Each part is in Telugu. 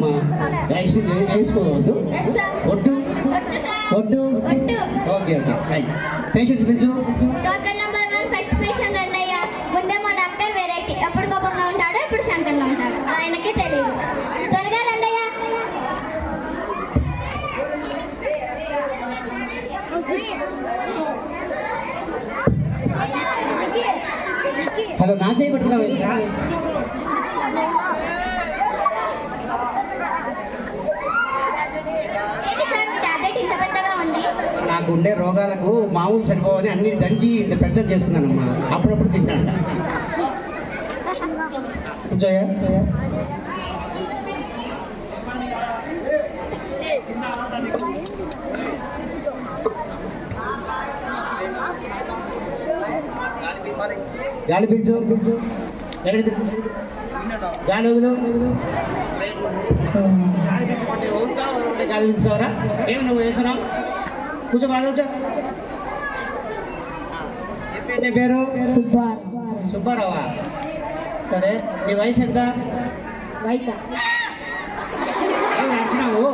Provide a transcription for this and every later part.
అమ్మా వేసుకో వేసుకోవద్దు ఎస్ సార్ ఒట్టు ఒట్టు సార్ ఒట్టు ఒట్టు ఓకే ఓకే రైట్ పేషెంట్ పిలుచు token number one first patient అన్నయ్య ముందే మా డాక్టర్ వెరైటీ ఎప్పుడు కోపంగా ఉంటాడు ఎప్పుడు శాంతంగా ఉంటాడు ఆయనకే తెలియదు త్వరగా రండయ్య హలో నా చేయి పట్టుకున్నావు ఏంటి సార్ మీ టాబ్లెట్ ఇంత పెద్దగా ఉంది నాకు ఉండే రోగాలకు మామూలు సరిపోవని అన్ని దంచి ఇంత పెద్ద చేసుకున్నానమ్మా అప్పుడప్పుడు తింటాను కూర్చోయా గాలి పీల్చు ఎక్కడికి గాలి వదులు గాలి పెట్టుకోండి. ఊరుగా వదలండి. గాలి పీల్చావరా ఏమి నువ్వు వేసినావు కూర్చో బాగా కూర్చో ఏం పేరు నీ పేరు సుబ్బారావా సరే నీ వయసు ఎంత ఏం నచ్చినావు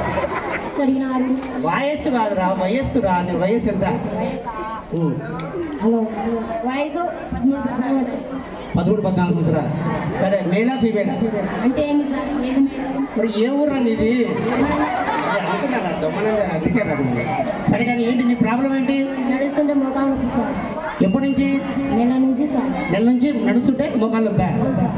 వయస్సు కాదురా వయస్సు రా నీ వయస్సు ఎంత ఉం. హలో వయసు పదమూడు పదమూడు పదమూడు పద్నాలుగు సంవత్సరాలు సరే మేలా ఫీమేలా అంటే ఏంటి సార్ ఏది మేడం మరి ఏ ఊరు ఇది అనుకున్నారా దొమ్మనంగా అందుకే రా నువ్వు. సరే కానీ ఏంటి నీ ప్రాబ్లం ఏంటి నడుస్తుంటే మోకాలు నొప్పి సార్ ఎప్పటి నుంచి నెల నుంచి సార్ నెల నుంచి నడుస్తుంటే మోకాళ్ళు బ్యా అవును సార్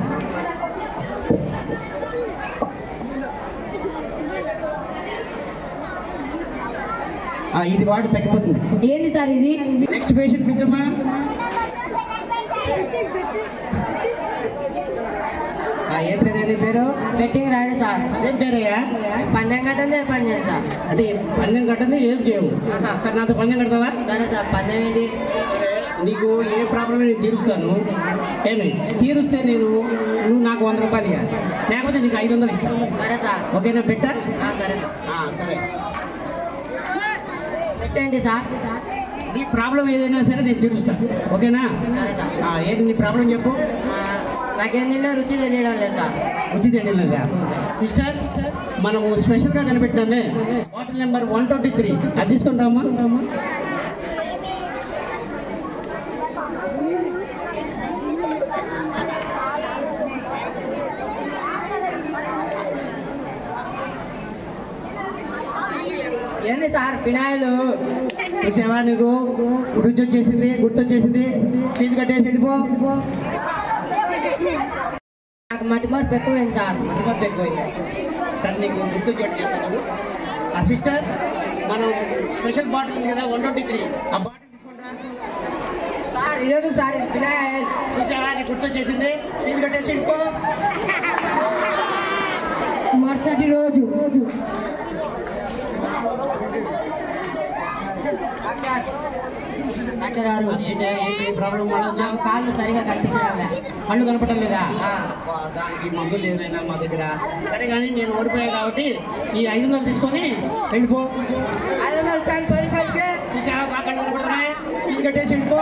ఇది వాడు తగ్గిపోతుంది ఏంది సార్ ఇది నెక్స్ట్ పేషెంట్ పిచ్చమ్మా ఆ, ఏం పేరు నీ పేరు బెట్టింగ్ రాడు సార్ అదేం పేరయ్యా పందెం కట్టందే పని చేయండి సార్ అంటే పందెం కట్టండి ఏం చేయవు సరే నాతో పందెం కడతావా సరే సార్ పందెం ఏంటి సరే, నీకు ఏ ప్రాబ్లం నేను తీరుస్తాను ఏమి తీరుస్తే నేను నువ్వు నాకు వంద రూపాయలు ఇవ్వాలి లేకపోతే నీకు ఐదు వందలు ఇస్తాను సరే సార్ ఓకేనా పెట్టా ఆ, సరే సార్ ఆ, సరే పెట్టండి సార్ నీ ప్రాబ్లం ఏదైనా సరే నేను తీరుస్తాను ఓకేనా సరే సార్ ఆ, ఏంటి నీ ప్రాబ్లం చెప్పు ఆ, నాకేం తిన్నా రుచి తెలియడం లేదు సార్ బుద్ధి తెలియదు సార్ సిస్టర్ మనము స్పెషల్గా కనిపెట్టినామే bottle number one twenty three అది తీసుకుంటామా ఏంది సార్ ఫినాయిల్ చూసావా నీకు రుచి వచ్చేసింది గుర్తొచ్చేసింది ఫీజు కట్టేసి వెళ్ళిపో నాకు మట్టి మార్పు ఎక్కువైంది సార్ అనుమతి ఎక్కువైంది సార్ నీకు గుర్తు చెప్తాను ఆ సిస్టర్ మనం స్పెషల్ బాటిల్ ఉంది కదా వన్ ట్వంటీ త్రీ ఆ బాటిల్ తీసుకుంటా సార్ ఇదేంటి సార్ ఇది ఫినాయిల్ చూసావా నీకు గుర్తొచ్చేసింది ఫీజు కట్టేసి వెళ్ళిపో మరుసటి రోజు డాక్టర్ గారు ఏంటి ఏంటి ప్రాబ్లం మళ్ళీ నాకు కాళ్ళు సరిగా కనిపించడం లేదు. కళ్ళు కనపడడం లేదా ఆ. అబ్బా, దానికి మందులు ఏదైనా మా దగ్గర సరే కానీ నేను ఓడిపోయా కాబట్టి ఈ ఐదు వందలు తీసుకొని వెళ్ళిపో ఐదు వందలు చాలు పది పైకి చూసావా బాగా కళ్ళు కనపడుతున్నాయి ఫీజు కట్టేసి వెళ్ళిపో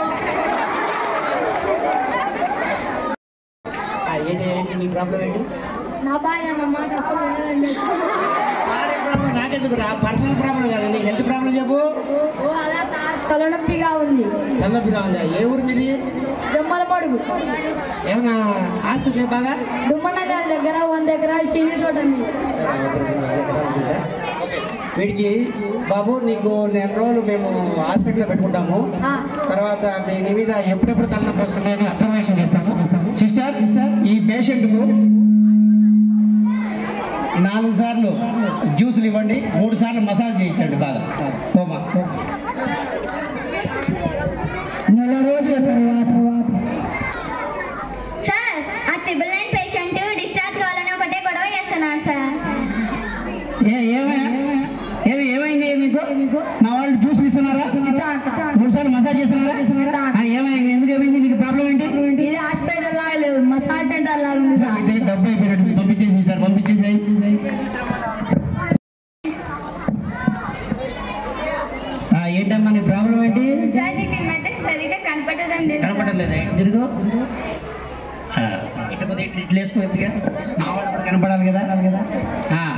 ఆ, ఏంటి ఏంటి నీ ప్రాబ్లం ఏంటి నా భార్య నా మాట అసలు వినదండి. భార్య ప్రాబ్లం నాకెందుకు రా పర్సనల్ ప్రాబ్లం కాదు నీ హెల్త్ ప్రాబ్లం చెప్పు ఓ అలా సార్ తలనొప్పిగా ఉంది తలనొప్పిగా ఉందా ఏ ఊరు మీది దొమ్మల మడుగు ఏమన్నా ఆస్తి ఉందా బాగా దుమ్మనగర్ దగ్గర వంద ఎకరాలు చిన్ని తోట ఉంది వీడికి బాబు నీకు నెల రోజులు మేము హాస్పిటల్లో పెట్టుకుంటాము ఆ. తర్వాత మీ నీ మీద ఎప్పుడెప్పుడు తలనొప్పి వస్తున్నాయని అబ్జర్వేషన్ చేస్తాము సిస్టర్ ఈ పేషెంట్కు నాలుగు సార్లు జ్యూసులు ఇవ్వండి మూడు సార్లు మసాజ్ చేయించండి బాగా పోమా నెల రోజుల తర్వాత సార్ ఆ ట్రిపుల్ నైన్ పేషెంట్ డిశ్చార్జ్ కావాలని ఒకటే గొడవ చేస్తున్నాడు సార్ ఏ ఏమయ్యా ఏమి ఏమైంది నీకు మా వాళ్ళు జ్యూస్ ఇస్తున్నారా మూడు సార్లు మసాజ్ చేస్తున్నారా ఆ, ఏమైంది ఎందుకు ఏమైంది నీకు ప్రాబ్లం ఏంటి ఇది హాస్పిటల్ లాగా లేదు మసాజ్ సెంటర్ లాగా ఉంది సార్ ఇద్దరు డబ్బు అయిపోయినట్టు పంపించేసి సార్ పంపించేసాయి ఏంటమ్మా నీ ప్రాబ్లం ఏంటి సార్ నీకు ఈ మధ్య సరిగా కనపడడం లేదు సార్. కనపడలేదా తిరుగు ఇకపోతే ఇట్లా ఇట్లా వేసుకో ఎత్తుగా మా వాళ్ళు కూడా కనపడాలి కదా ఆ,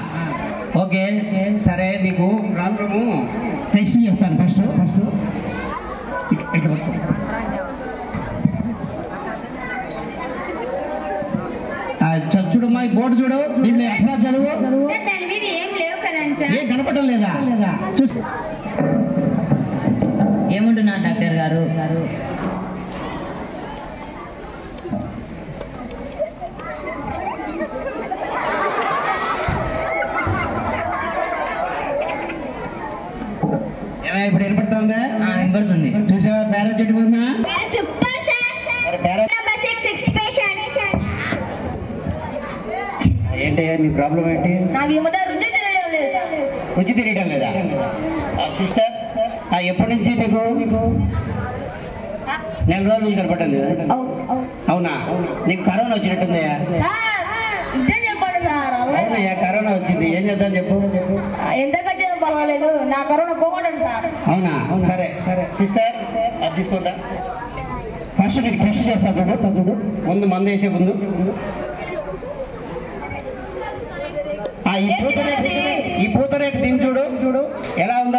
నీకు ప్రాబ్లము టెస్ట్ చేస్తాను ఫస్ట్ ఫస్ట్ ఇట్లా పట్టుకో. ఆ, చ- చూడమ్మా ఈ బోర్డు చూడు దీంట్లో అక్షరాలు చదువు చదువు సార్ దాని మీద ఏం లేవు కదండి సార్ ఏం కనపడడం లేదా చూసి ఏముంటున్నా డాక్టర్ గారు ఏమయ్య, ఇప్పుడు ఏర్పడుతుందా వినపడుతుంది చూసావా పారాచూట్ ఉందా మీరు సూపర్ సార్ మరి para number six six patient ఏంటి నీ ప్రాబ్లం ఏంటి నాకు ఈ మధ్య రుచి తెలియడం లేదు సార్ రుచి తెలియడం లేదా సిస్టర్ ఎప్పటి నుంచి నీకు నీకు నెల రోజులు నుంచి కనపడటం లేదా అవునా నీకు కరోనా వచ్చినట్టుందయ్యా సార్ నిజం చెప్పండి సార్ అవునయ్యా కరోనా వచ్చింది ఏం చేద్దాం చెప్పు ఎంత ఖర్చు పర్వాలేదు నా కరోనా పోగొట్టండి సార్ అవునా సరే సరే సిస్టర్ అది తీసుకుంటా ఫస్ట్ నీకు టెస్ట్ చేస్తా చూడు చూడు ముందు మందు వేసే ముందు ఆ, ఈ పూతరేకు ఈ పూతరేకు తిని చూడు చూడు ఎలా ఉందా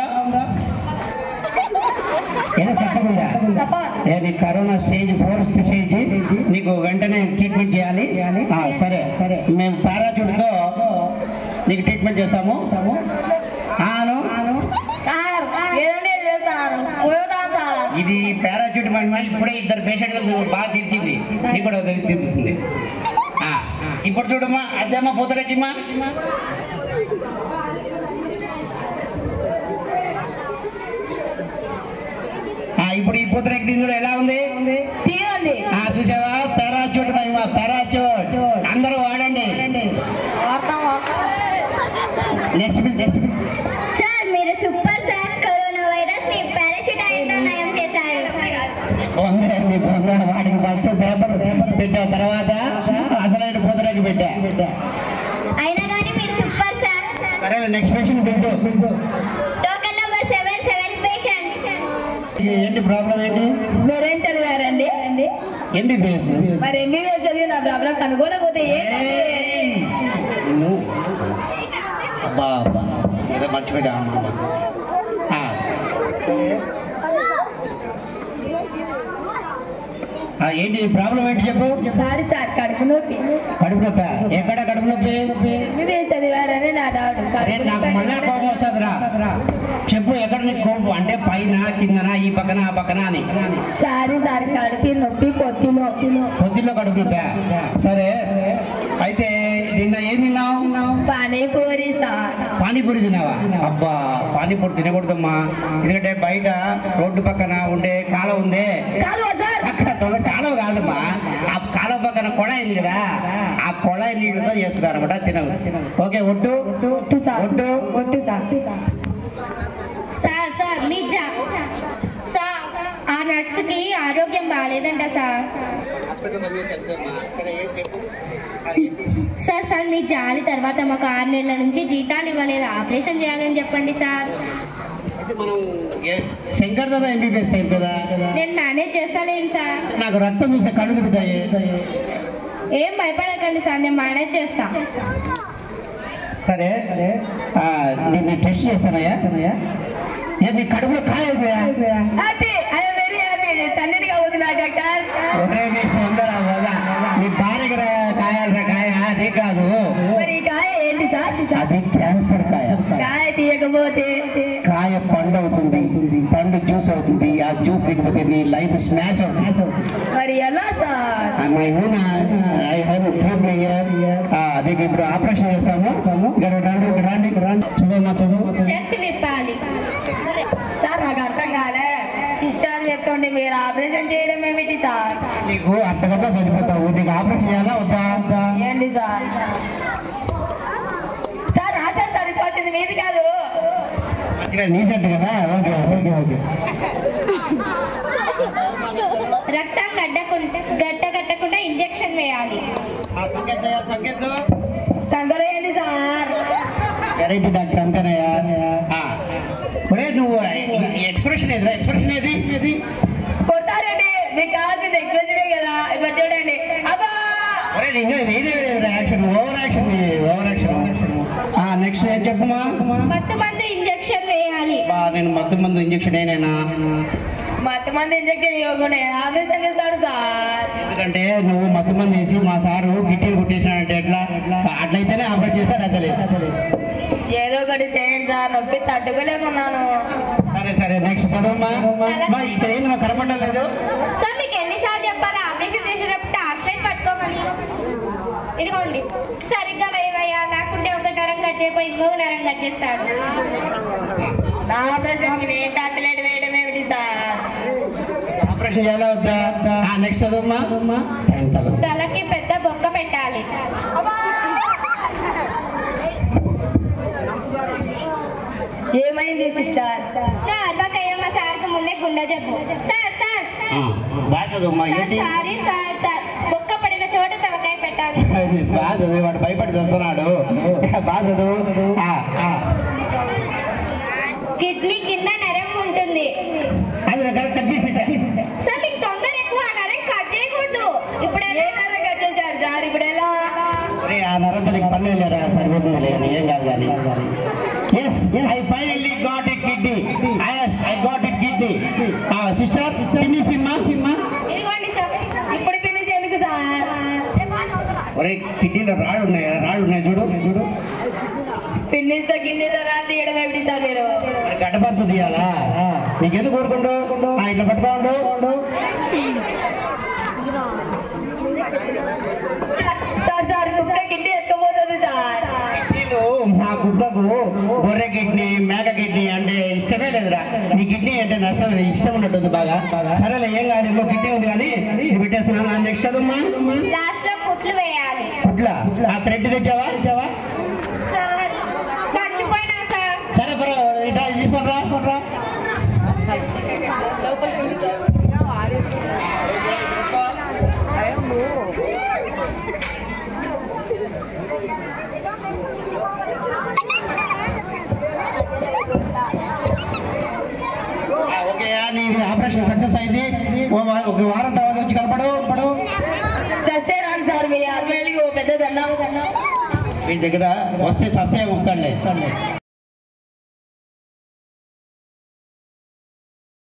ఏదో చెప్పకుండా ఏ నీకు కరోనా స్టేజ్ ఫోర్త్ స్టేజ్ నీకు వెంటనే ట్రీట్మెంట్ చేయాలి ఆ, సరే సరే మేము పారాచూట్తో నీకు ట్రీట్మెంట్ చేస్తాము ఆను సార్ ఏదండి వెళ్తారు పోతాం సార్ ఇది పారాచూట్ మహిమ ఇప్పుడే ఇద్దరు పేషెంట్లు బాగా తీర్చింది నీకు కూడా తీరుతుంది ఆ, ఇప్పుడు చూడమ్మా అద్దమ్మా పూతరేకిమ్మా ఆ, ఇప్పుడు ఈ పూతరేకి దీని కూడా ఎలా ఉంది తీయండి ఆ, చూసావా పారాచూట్ మహిమ పారాచూట్ అందరూ వాడండి వాడతాం వాడతాం next bill next bill sir మీరు సూపర్ సార్ కరోనా వైరస్ ని పారాసిటైల్తో నయం చేశారు వందరే నీకు వందర వాడికి ఫస్ట్ పేపర్ పెట్టా తర్వాత అసలైన పూతరేకి పెట్టా అయినా కానీ మీరు సూపర్ సార్ సరే నెక్స్ట్ పేషెంట్ పెట్టు token number seven seven patient ఏంటి ప్రాబ్లం ఏంటి మీరేం చదివారండి ఎంబీబీఎస్ మరి ఎంబీబీఎస్ చదివి నా ప్రాబ్లం కనుగొనకపోతే ఏంటండి అబ్బా అబ్బా ఏదో మర్చిపోయా అమ్మ ఆ. ఆ, ఏంటి ప్రాబ్లం ఏంటి చెప్పు సారీ సార్ కడుపు నొప్పి కడుపు నొప్పి ఎక్కడ కడుపు నొప్పి ఎంబీబీఎస్ చదివారని నా డౌట్ అరే నాకు మళ్ళా కోపం వస్తుందిరా చెప్పు ఎక్కడ నీకు కోపం అంటే పైన కిందన ఈ పక్కన ఆ పక్కన అని సారీ సార్ కడుపు నొప్పి పొత్తి నొప్పి పొద్దుల్లో కడుపు నొప్పి సరే అయితే నిన్న ఏం తిన్నావు పానీపూరి సార్ పానీపూరి తిన్నావా అబ్బా పానీపూరి తినకూడదమ్మా ఎందుకంటే బయట రోడ్డు పక్కన ఉండే కాలువ ఉందే కాలువ సార్ అక్కడ తొందర కాలువ కాదమ్మా ఆ కాలువ పక్కన కొళాయి ఉంది కదా ఆ కొళాయి నీళ్ళతో చేస్తున్నారు అనమాట తినవు ఓకే ఒట్టు ఒట్టు సార్ ఒట్టు ఒట్టు సార్ సార్ సార్ నిజా సార్ ఆ నర్సుకి ఆరోగ్యం బాగాలేదంట సార్ సార్ సార్ మీ జాలి తర్వాత మాకు ఆరు నెలల నుంచి జీతాలు ఇవ్వలేదు ఆపరేషన్ చేయాలని చెప్పండి సార్ అయితే మనం ఏ- శంకర్ దాదా ఎంబీబీఎస్ అయింది కదా నేను మేనేజ్ చేస్తాలేను సార్ నాకు రక్తం చూస్తే కళ్ళు తిరుగుతాయి ఏం భయపడకండి సార్ నేను మేనేజ్ చేస్తా సరే ఆ, నేను టెస్ట్ చేస్తానయ్యా ఏ, నీ కడుపులో కాయ అయిపోయా హ్యాపీ ఐఎమ్ వెరీ హ్యాపీ తండ్రిగా ఉంది నా డాక్టర్ ఒరే నీకు ఉందరా బాబా నీ భార్యకి రా- కాయాలరా కాయ అది కాదు మరి ఈ కాయ ఏంటి సార్ అది క్యాన్సర్ కాయ కాయ తీయకపోతే కాయ పండు అవుతుంది పండు జ్యూస్ అవుతుంది ఆ జ్యూస్ లేకపోతే నీ లైఫ్ స్మాష్ అవుతుంది మరి ఎలా sir my own I have అదే ఇప్పుడు ఆపరేషన్ చేస్తాము ఇక్కడ రండి ఇక్కడ రండి ఇక్కడ రండి చదువు చదువు శక్తి విప్పాలి సార్ నాకు అర్థం కాలే సిస్టర్ చెప్తుండే మీరు ఆపరేషన్ చేయడం ఏమిటి సార్ నీకు అర్ధగంట చనిపోతావు నీకు ఆపరేషన్ చేయాలా వద్దా ఏంటి సార్ సార్ రాశారు సార్ వచ్చింది మీది కాదు మంచిగా నీ సెట్ కదా ఓకే ఓకే ఓకే రక్తం గడ్డకుండా గడ్డ కట్టకుండా ఇంజెక్షన్ వేయాలి సంగలో ఏంటి సార్ వెరైటీ డాక్టర్ అంతేనయ్యా ఆ. ఒరే నువ్వు ఎక్స్ప్రెషన్ ఏదిరా ఎక్స్ప్రెషన్ ఏది ఏది కొట్టారండి మీకు కావాల్సింది ఎక్స్ప్రెసివే కదా ఇప్పుడు చూడండి అబ్బా ఒరే ఇంకా వేరే వేరే action over action over action next ఏం చెప్పమా మత్తు మందు ఇంజెక్షన్ వేయాలి బా నేను మత్తు మందు ఇంజక్షన్ అయినా మత్తు మందు ఇంజెక్షన్ ఇవ్వకుండా ఆపరేషన్ చేస్తాడు సార్ ఎందుకంటే నువ్వు మత్తు మంది వేసి మా సారు గిట్టిలు కొట్టేసినాడంటే ఎట్లా అట్లయితేనే ఆపరేట్ చేస్తారు అసలే ఏదో ఒకటి చేయండి సార్ నొప్పి తట్టుకోలేకున్నాను సరే సరే నెక్స్ట్ చదవమ్మా మా ఇక్కడ ఏంది మా కనపడలేదు సార్ మీకు ఎన్నిసార్లు చెప్పాలి ఆపరేషన్ చేసేటప్పుడు టార్చ్ లైట్ పట్టుకోమని ఇదిగోండి సరిగ్గా వేయవయ్యా లేకుంటే ఒక నరం కట్ చేయపోయి ఇంకొక నరం కట్ చేస్తాడు నా ఆపరేషన్ నేను టార్చ్ లైట్ వేయడం ఏమిటి సార్ ఆపరేషన్ చేయాలా వద్దా నెక్స్ట్ చదవమ్మా టైం తగదు. తలకి పెద్ద బొక్క పెట్టాలి ఏమైంది సిస్టర్ అర్బకయ్యమ్మ సార్కి ముందే గుండె జబ్బు సార్ సార్ ఆ, బాగా చదవమ్మా సార్ ఏంటి సారీ సార్ త- బొక్క పడిన చోట తలకాయ పెట్టాలి బాగా చదువు వాడు భయపడి చదువుతున్నాడు బాగా చదువు ఆ, ఆ. కిడ్నీ కింద నరం ఉంటుంది అది నాకు కట్ చేసేసా సార్ మీకు తొందర ఎక్కువ ఆ నరం కట్ చేయకూడదు ఇప్పుడు ఏ నరం కట్ చేశారు సార్ ఇప్పుడు ఎలా ఒరే, ఆ నరంతరికి పని లేరా సరిపోతుంది లేదు ఏం కాదు కానీ yes I finally got it kidney yes I got it kidney sister kidney సిమ్మా ఇదిగోండి సార్ ఇప్పుడు ఫినిష్ ఎందుకు సార్ ఒరే కిడ్నీలో రాళ్ళు ఉన్నాయి రాళ్ళు ఉన్నాయి చూడు చూడు ఫినిష్ తో గిన్నెతో రాత్రి తీయడం ఏమిటి సార్ మీరు మరి గడ్డపడుతు తీయాలా నీకెందుకు కోరుకుంటూ ఇట్లా పట్టుకోండు సార్ సార్ కుక్క గిన్నె ఎత్తుకుపోతుంది సార్ కిడ్నీలు మా కుక్కకు గొర్రె కిడ్నీ మేక కిడ్నీ అంటే ఇష్టమే లేదురా నీ కిడ్నీ అంటే నష్టం లేదు, ఇష్టం ఉన్నట్టుంది బాగా సరేలే ఏం కాదు ఇంకో కిడ్నీ ఉంది కానీ ఇది పెట్టేస్తున్నాను నెక్స్ట్ చదువుమా లాస్ట్ లో కుట్లు వేయాలి అట్లా ఆ థ్రెడ్ తెచ్చావా సార్ మర్చిపోయినా సార్ సరే పర్వాలేదు ఇట్లా తీసుకుంటా ఓకే నీ ఆపరేషన్ సక్సెస్ అయింది ఓ వా- ఒక వారం తర్వాత వచ్చి కనపడు పడు చస్తే రాను సార్ మీ హస్బెండ్కి ఓ పెద్ద దండం మీ దగ్గర వస్తే చస్తే ఉంటాడులే